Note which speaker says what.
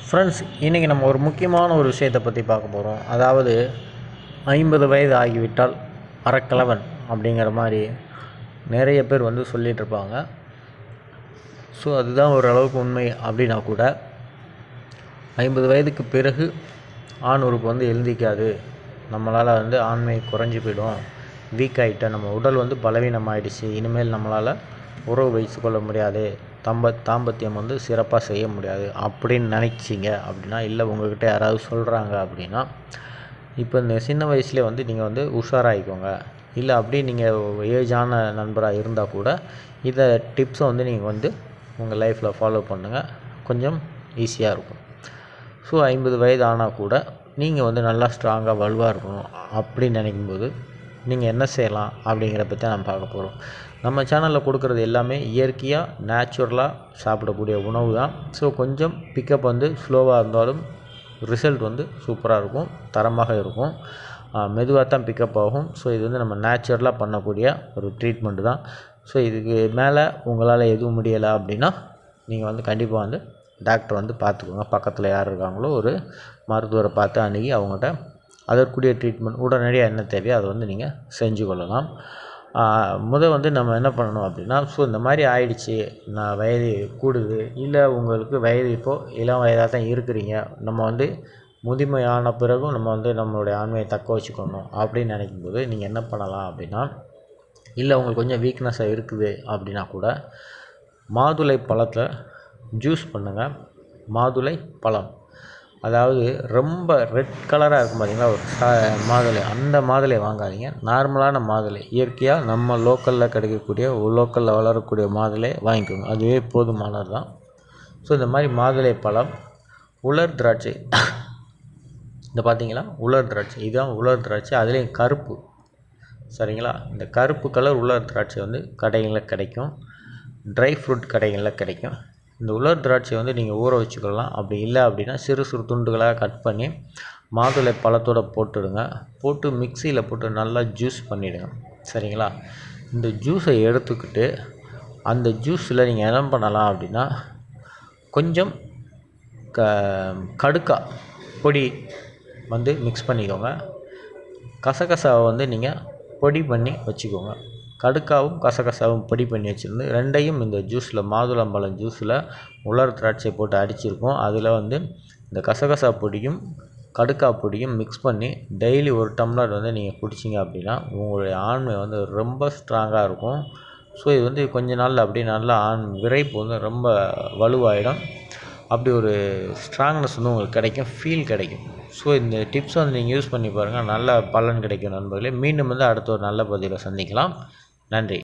Speaker 1: friends இன்றைக்கி நம்ம ஒரு முக்கியமான ஒரு விஷயத்தை பற்றி பார்க்க போகிறோம் அதாவது ஐம்பது வயது ஆகிவிட்டால் அறக்கிழவன் அப்படிங்கிற மாதிரி நிறைய பேர் வந்து சொல்லிகிட்டு இருப்பாங்க ஸோ அதுதான் ஓரளவுக்கு உண்மை அப்படின்னா கூட ஐம்பது வயதுக்கு பிறகு ஆண் உறுப்பு வந்து எழுந்திக்காது நம்மளால் வந்து ஆண்மை குறைஞ்சி போயிடும் வீக் ஆகிட்ட நம்ம உடல் வந்து பலவீனம் ஆயிடுச்சு இனிமேல் நம்மளால் உறவு வைத்து கொள்ள முடியாது தம்ப தாம்பத்தியம் வந்து சிறப்பாக செய்ய முடியாது அப்படின்னு நினைச்சிங்க அப்படின்னா இல்லை உங்ககிட்ட யாராவது சொல்கிறாங்க அப்படின்னா இப்போ இந்த சின்ன வயசுலேயே வந்து நீங்கள் வந்து உஷாராகிக்கோங்க இல்லை அப்படி நீங்கள் ஏஜான நண்பராக இருந்தால் கூட இதை டிப்ஸை வந்து நீங்கள் வந்து உங்கள் லைஃப்பில் ஃபாலோ பண்ணுங்கள் கொஞ்சம் ஈஸியாக இருக்கும் ஸோ ஐம்பது வயது ஆனால் கூட நீங்கள் வந்து நல்லா ஸ்ட்ராங்காக வலுவாக இருக்கணும் அப்படின்னு நினைக்கும்போது நீங்கள் என்ன செய்யலாம் அப்படிங்கிற பற்றி நம்ம பார்க்க போகிறோம் நம்ம சேனலில் கொடுக்குறது எல்லாமே இயற்கையாக நேச்சுரலாக சாப்பிடக்கூடிய உணவு தான் ஸோ கொஞ்சம் பிக்கப் வந்து ஸ்லோவாக இருந்தாலும் ரிசல்ட் வந்து சூப்பராக இருக்கும் தரமாக இருக்கும் மெதுவாக தான் பிக்கப் ஆகும் ஸோ இது வந்து நம்ம நேச்சுரலாக பண்ணக்கூடிய ஒரு ட்ரீட்மெண்ட்டு தான் ஸோ இதுக்கு மேலே உங்களால் எதுவும் முடியலை அப்படின்னா நீங்கள் வந்து கண்டிப்பாக வந்து டாக்டர் வந்து பார்த்துக்கோங்க பக்கத்தில் யார் இருக்காங்களோ ஒரு மருத்துவரை பார்த்து அணுகி அவங்கள்ட்ட அதற்குரிய ட்ரீட்மெண்ட் உடனடியாக என்ன தேவையோ அதை வந்து நீங்கள் செஞ்சு கொள்ளலாம் முதல் வந்து நம்ம என்ன பண்ணணும் அப்படின்னா ஸோ இந்த மாதிரி ஆயிடுச்சு நான் வயது கூடுது இல்லை உங்களுக்கு வயது இப்போது இளம் வயதாக தான் இருக்கிறீங்க நம்ம வந்து முதுமையான பிறகும் நம்ம வந்து நம்மளுடைய ஆண்மையை தக்க வச்சுக்கணும் அப்படின்னு நினைக்கும்போது நீங்கள் என்ன பண்ணலாம் அப்படின்னா இல்லை உங்களுக்கு கொஞ்சம் வீக்னஸாக இருக்குது அப்படின்னா கூட மாதுளை பழத்தை ஜூஸ் பண்ணுங்கள் மாதுளை பழம் அதாவது ரொம்ப ரெட் கலராக இருக்கும் பார்த்தீங்களா ஒரு சா மாதுளை அந்த மாதுளை வாங்காதீங்க நார்மலான மாதுளை இயற்கையாக நம்ம லோக்கலில் கிடைக்கக்கூடிய லோக்கலில் வளரக்கூடிய மாதுளை வாங்கிக்கோங்க அதுவே போதுமானது தான் ஸோ இந்த மாதிரி மாதுளை பழம் உலர் திராட்சை இந்த பார்த்தீங்களா உலர் திராட்சை இதுதான் உலர் திராட்சை அதுலேயும் கருப்பு சரிங்களா இந்த கருப்பு கலர் உலர் திராட்சை வந்து கடைகளில் கிடைக்கும் ட்ரை ஃப்ரூட் கடைகளில் கிடைக்கும் இந்த உலர் திராட்சை வந்து நீங்கள் ஊற வச்சுக்கலாம் அப்படி இல்லை அப்படின்னா சிறு சிறு துண்டுகளாக கட் பண்ணி மாதுளை பழத்தோடு போட்டுடுங்க போட்டு மிக்சியில் போட்டு நல்லா ஜூஸ் பண்ணிவிடுங்க சரிங்களா இந்த ஜூஸை எடுத்துக்கிட்டு அந்த ஜூஸில் நீங்கள் என்ன பண்ணலாம் அப்படின்னா கொஞ்சம் க கடுக்கா பொடி வந்து மிக்ஸ் பண்ணிக்கோங்க கசகசாவை வந்து நீங்கள் பொடி பண்ணி வச்சுக்கோங்க கடுக்காவும் கசகசாவும் பொடி பண்ணி வச்சுருந்து ரெண்டையும் இந்த ஜூஸில் மாதுளம்பழம் ஜூஸில் உலர் திராட்சை போட்டு அடிச்சிருக்கோம் அதில் வந்து இந்த கசகசா பொடியும் கடுக்கா பொடியும் மிக்ஸ் பண்ணி டெய்லி ஒரு டம்ளர் வந்து நீங்கள் குடிச்சிங்க அப்படின்னா உங்களுடைய ஆண்மை வந்து ரொம்ப ஸ்ட்ராங்காக இருக்கும் ஸோ இது வந்து கொஞ்ச நாளில் அப்படியே நல்லா ஆண் விரைப்பு வந்து ரொம்ப வலுவாயிடும் அப்படி ஒரு ஸ்ட்ராங்னஸ் வந்து உங்களுக்கு கிடைக்கும் ஃபீல் கிடைக்கும் ஸோ இந்த டிப்ஸை வந்து நீங்கள் யூஸ் பண்ணி பாருங்கள் நல்ல பலன் கிடைக்கும் நண்பர்களே மீண்டும் வந்து அடுத்த ஒரு நல்ல பதிவில் சந்திக்கலாம் நன்றி